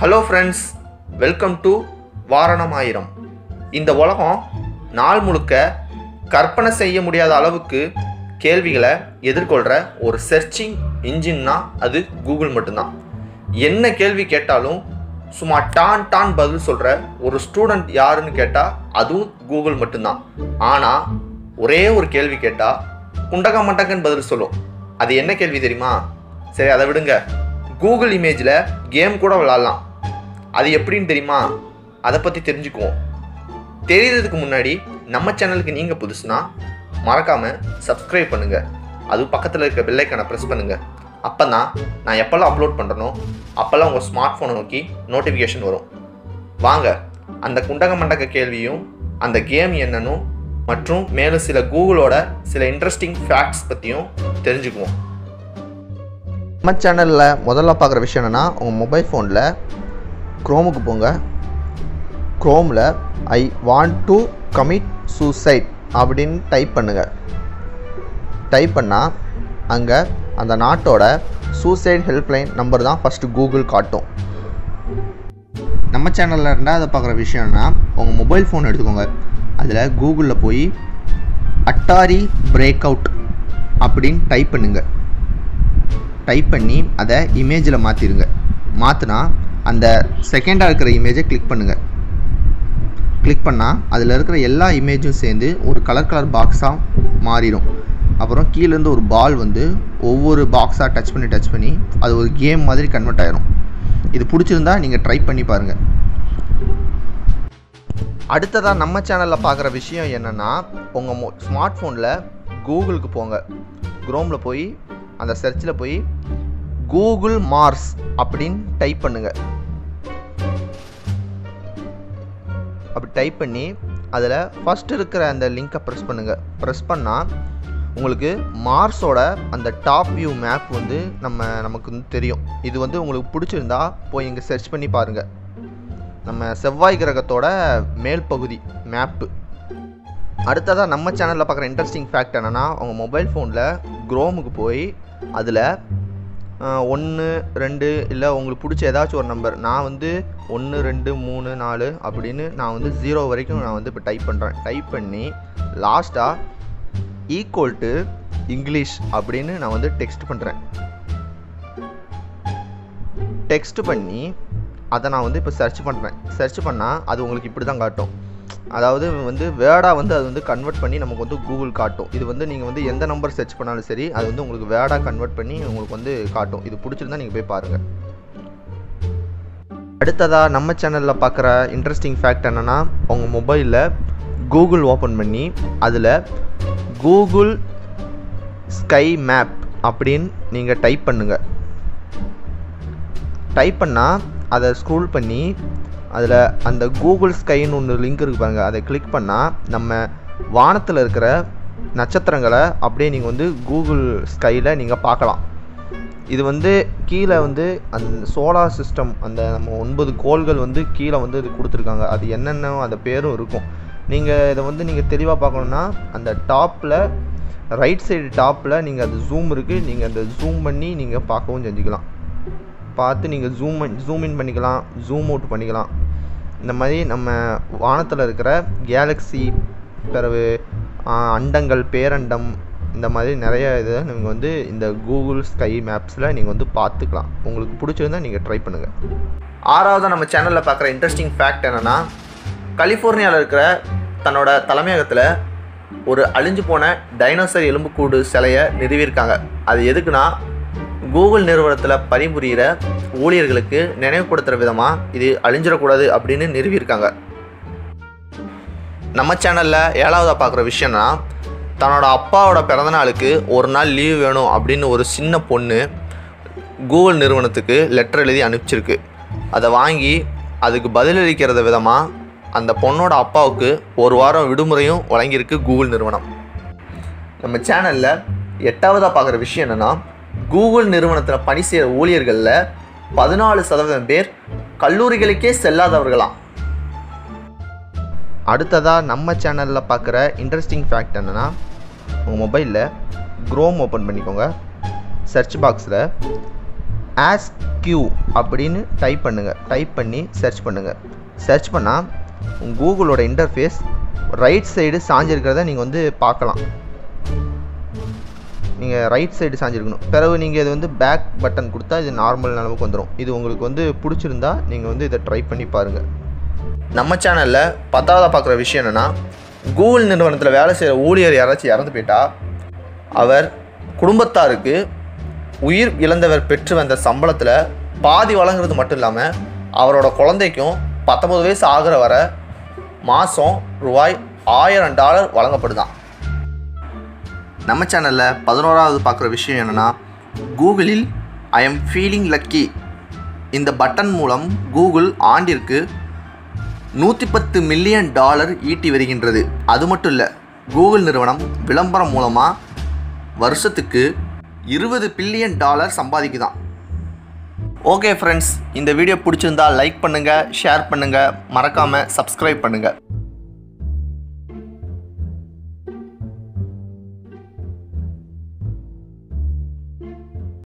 hello friends welcome to Vaaranam Aayiram இந்த உலகம் நாள் முழுக்க கற்பனை செய்ய முடியாத அளவுக்கு கேள்விகளை எதிர்கொள்கிற ஒரு சர்ச்சிங் இன்ஜின்னா அது கூகுள் மட்டும்தான் என்ன கேள்வி கேட்டாலும் சும்மா டான் டான் பதில் சொல்கிற ஒரு ஸ்டூடெண்ட் யாருன்னு கேட்டால் அதுவும் கூகுள் மட்டும்தான் ஆனால் ஒரே ஒரு கேள்வி கேட்டால் குண்டக மண்டகன் பதில் சொல்லும் அது என்ன கேள்வி தெரியுமா சரி அதை விடுங்க கூகுள் இமேஜில் கேம் கூட விளாட்லாம் அது எப்படின்னு தெரியுமா அதை பற்றி தெரிஞ்சுக்குவோம் தெரியறதுக்கு முன்னாடி நம்ம சேனலுக்கு நீங்கள் புதுசுனா மறக்காமல் சப்ஸ்கிரைப் பண்ணுங்கள் அதுவும் பக்கத்தில் இருக்க பெல்லைக்கான ப்ரெஸ் பண்ணுங்கள் அப்போ தான் நான் எப்போல்லாம் அப்லோட் பண்ணுறனோ அப்போல்லாம் உங்கள் ஸ்மார்ட் ஃபோனை நோக்கி நோட்டிஃபிகேஷன் வரும் வாங்க அந்த குண்டக மண்டக கேள்வியும் அந்த கேம் என்னன்னும் மற்றும் மேலும் சில கூகுளோட சில இன்ட்ரெஸ்டிங் ஃபேக்ட்ஸ் பற்றியும் தெரிஞ்சுக்குவோம் நம்ம சேனலில் முதல்ல பார்க்குற விஷயம் என்னென்னா உங்கள் மொபைல் ஃபோனில் க்ரோமுக்கு போங்க க்ரோமில் I want to commit suicide அப்படின்னு டைப் பண்ணுங்கள் டைப் பண்ணால் அங்கே அந்த நாட்டோட சூசைட் ஹெல்ப்லைன் நம்பர் தான் ஃபஸ்ட்டு கூகுள் காட்டும் நம்ம சேனலில் ரெண்டாவது பார்க்குற விஷயம்னா உங்கள் மொபைல் ஃபோன் எடுத்துக்கோங்க அதில் கூகுளில் போய் அட்டாரி பிரேக் அவுட் அப்படின்னு டைப் பண்ணுங்கள் டைப் பண்ணி அதை இமேஜில் மாற்றிடுங்க மாற்றினா அந்த செகண்டாக இருக்கிற இமேஜை கிளிக் பண்ணுங்கள் கிளிக் பண்ணால் அதில் இருக்கிற எல்லா இமேஜும் சேர்ந்து ஒரு கலர் கலர் பாக்ஸாக மாறிடும் அப்புறம் கீழேருந்து ஒரு பால் வந்து ஒவ்வொரு பாக்ஸாக டச் பண்ணி டச் பண்ணி அது ஒரு கேம் மாதிரி கன்வெர்ட் ஆயிரும் இது பிடிச்சிருந்தா நீங்கள் ட்ரை பண்ணி பாருங்கள் அடுத்ததாக நம்ம சேனலில் பார்க்குற விஷயம் என்னென்னா உங்கள் மொ ஸ்மார்ட் ஃபோனில் கூகுளுக்கு போங்க குரோமில் போய் அந்த சர்ச்சில் போய் கூகுள் மார்ஸ் அப்படின்னு டைப் பண்ணுங்கள் அப்படி டைப் பண்ணி அதில் ஃபஸ்ட் இருக்கிற அந்த லிங்க்கை ப்ரெஸ் பண்ணுங்கள் ப்ரெஸ் பண்ணால் உங்களுக்கு மார்ஸோட அந்த டாப் வியூ மேப் வந்து நம்ம நமக்கு வந்து தெரியும் இது வந்து உங்களுக்கு பிடிச்சிருந்தா போய் இங்கே சர்ச் பண்ணி பாருங்கள் நம்ம செவ்வாய் கிரகத்தோட மேல் பகுதி மேப்பு அடுத்ததாக நம்ம சேனலில் பார்க்குற இன்ட்ரெஸ்டிங் ஃபேக்ட் என்னென்னா உங்கள் மொபைல் ஃபோனில் குரோமுக்கு போய் அதில் ஒன்று ரெண்டு இல்லை உங்களுக்கு பிடிச்ச ஏதாச்சும் ஒரு நம்பர் நான் வந்து ஒன்று ரெண்டு மூணு நாலு அப்படின்னு நான் வந்து ஜீரோ வரைக்கும் நான் வந்து இப்போ டைப் பண்ணுறேன் டைப் பண்ணி லாஸ்ட்டாக ஈக்குவல் டு இங்கிலீஷ் அப்படின்னு நான் வந்து டெக்ஸ்ட் பண்ணுறேன் டெக்ஸ்ட் பண்ணி அதை நான் வந்து இப்போ சர்ச் பண்ணுறேன் சர்ச் பண்ணால் அது உங்களுக்கு இப்படி தான் காட்டும் அதாவது வந்து வேர்டாக வந்து அது வந்து கன்வெர்ட் பண்ணி நமக்கு வந்து கூகுள் காட்டும் இது வந்து நீங்கள் வந்து எந்த நம்பர் சர்ச் பண்ணாலும் சரி அது வந்து உங்களுக்கு வேர்டாக கன்வெர்ட் பண்ணி உங்களுக்கு வந்து காட்டும் இது பிடிச்சிருந்தா நீங்கள் போய் பாருங்கள் அடுத்ததாக நம்ம சேனலில் பார்க்குற இன்ட்ரெஸ்டிங் ஃபேக்ட் என்னென்னா உங்கள் மொபைலில் கூகுள் ஓப்பன் பண்ணி அதில் கூகுள் ஸ்கை மேப் அப்படின்னு நீங்கள் டைப் பண்ணுங்கள் டைப் பண்ணால் அதை ஸ்க்ரூல் பண்ணி அதில் அந்த கூகுள் ஸ்கைன்னு ஒன்று லிங்க் இருக்கு பாருங்கள் அதை கிளிக் பண்ணால் நம்ம வானத்தில் இருக்கிற நட்சத்திரங்களை அப்படியே நீங்கள் வந்து கூகுள் ஸ்கையில் நீங்கள் பார்க்கலாம் இது வந்து கீழே வந்து அந்த சோலார் சிஸ்டம் அந்த நம்ம ஒன்பது கோள்கள் வந்து கீழே வந்து இது கொடுத்துருக்காங்க அது என்னென்ன அந்த பேரும் இருக்கும் நீங்கள் இதை வந்து நீங்கள் தெளிவாக பார்க்கணுன்னா அந்த டாப்பில் ரைட் சைடு டாப்பில் நீங்கள் அது ஜூம் இருக்குது நீங்கள் அந்த ஜூம் பண்ணி நீங்கள் பார்க்கவும் செஞ்சுக்கலாம் பார்த்து நீங்கள் ஜூம் ஜூம் இன் பண்ணிக்கலாம் ஜூம் அவுட் பண்ணிக்கலாம் இந்த மாதிரி நம்ம வானத்தில் இருக்கிற கேலக்ஸி பிறகு அண்டங்கள் பேரண்டம் இந்த மாதிரி நிறைய இதை நீங்கள் வந்து இந்த கூகுள் ஸ்கை மேப்ஸில் நீங்கள் வந்து பார்த்துக்கலாம் உங்களுக்கு பிடிச்சிருந்தா நீங்கள் ட்ரை பண்ணுங்கள் ஆறாவது நம்ம சேனலில் பார்க்குற இன்ட்ரெஸ்டிங் ஃபேக்ட் என்னென்னா கலிஃபோர்னியாவில் இருக்கிற தன்னோட தலைமையகத்தில் ஒரு அழிஞ்சு போன டைனோசர் எலும்புக்கூடு சிலையை நிறுவியிருக்காங்க அது எதுக்குன்னா கூகுள் நிறுவனத்தில் பணிபுரிகிற ஊழியர்களுக்கு நினைவுபடுத்துகிற விதமாக இது அழிஞ்சிடக்கூடாது அப்படின்னு நிறுவியிருக்காங்க நம்ம சேனலில் ஏழாவதாக பார்க்குற விஷயம்னா தன்னோட அப்பாவோட பிறந்தநாளுக்கு ஒரு நாள் லீவ் வேணும் அப்படின்னு ஒரு சின்ன பொண்ணு கூகுள் நிறுவனத்துக்கு லெட்டர் எழுதி அனுப்பிச்சிருக்கு அதை வாங்கி அதுக்கு பதிலளிக்கிறத விதமாக அந்த பொண்ணோட அப்பாவுக்கு ஒரு வாரம் விடுமுறையும் வழங்கியிருக்கு கூகுள் நிறுவனம் நம்ம சேனலில் எட்டாவதாக பார்க்குற விஷயம் என்னென்னா கூகுள் நிறுவனத்தில் பணி செய்கிற ஊழியர்களில் பதினாலு சதவீதம் பேர் கல்லூரிகளுக்கே செல்லாதவர்களாம் அடுத்ததாக நம்ம சேனலில் பார்க்குற இன்ட்ரெஸ்டிங் ஃபேக்ட் என்னென்னா உங்கள் மொபைலில் க்ரோம் ஓப்பன் பண்ணிக்கோங்க சர்ச் பாக்ஸில் ஆஸ் கியூ அப்படின்னு டைப் பண்ணுங்கள் டைப் பண்ணி சர்ச் பண்ணுங்கள் சர்ச் பண்ணால் கூகுளோட இன்டர்ஃபேஸ் ரைட் சைடு சாஞ்சிருக்கிறத நீங்கள் வந்து பார்க்கலாம் நீங்கள் ரைட் சைடு சாஞ்சிருக்கணும் பிறகு நீங்கள் இது வந்து பேக் பட்டன் கொடுத்தா இது நார்மல் நிலவுக்கு வந்துடும் இது உங்களுக்கு வந்து பிடிச்சிருந்தா நீங்கள் வந்து இதை ட்ரை பண்ணி பாருங்கள் நம்ம சேனலில் பத்தாவதாக பார்க்குற விஷயம் என்னென்னா கூகுள் நிறுவனத்தில் வேலை செய்கிற ஊழியர் யாராச்சும் இறந்து போயிட்டா அவர் குடும்பத்தாருக்கு உயிர் இழந்தவர் பெற்று வந்த சம்பளத்தில் பாதி வழங்குறது மட்டும் இல்லாமல் அவரோட குழந்தைக்கும் பத்தொம்பது வயசு ஆகிற வரை மாதம் ரூபாய் ஆயிரம் டாலர் வழங்கப்படுதான் நம்ம சேனலில் பதினோராவது பார்க்குற விஷயம் என்னென்னா கூகுளில் ஐ எம் ஃபீலிங் லக்கி இந்த பட்டன் மூலம் கூகுள் ஆண்டிற்கு நூற்றி பத்து மில்லியன் டாலர் ஈட்டி வருகின்றது அது மட்டும் இல்லை கூகுள் நிறுவனம் விளம்பரம் மூலமாக வருஷத்துக்கு இருபது பில்லியன் டாலர் சம்பாதிக்குதான் ஓகே ஃப்ரெண்ட்ஸ் இந்த வீடியோ பிடிச்சிருந்தா லைக் பண்ணுங்கள் ஷேர் பண்ணுங்கள் மறக்காமல் சப்ஸ்கிரைப் பண்ணுங்கள்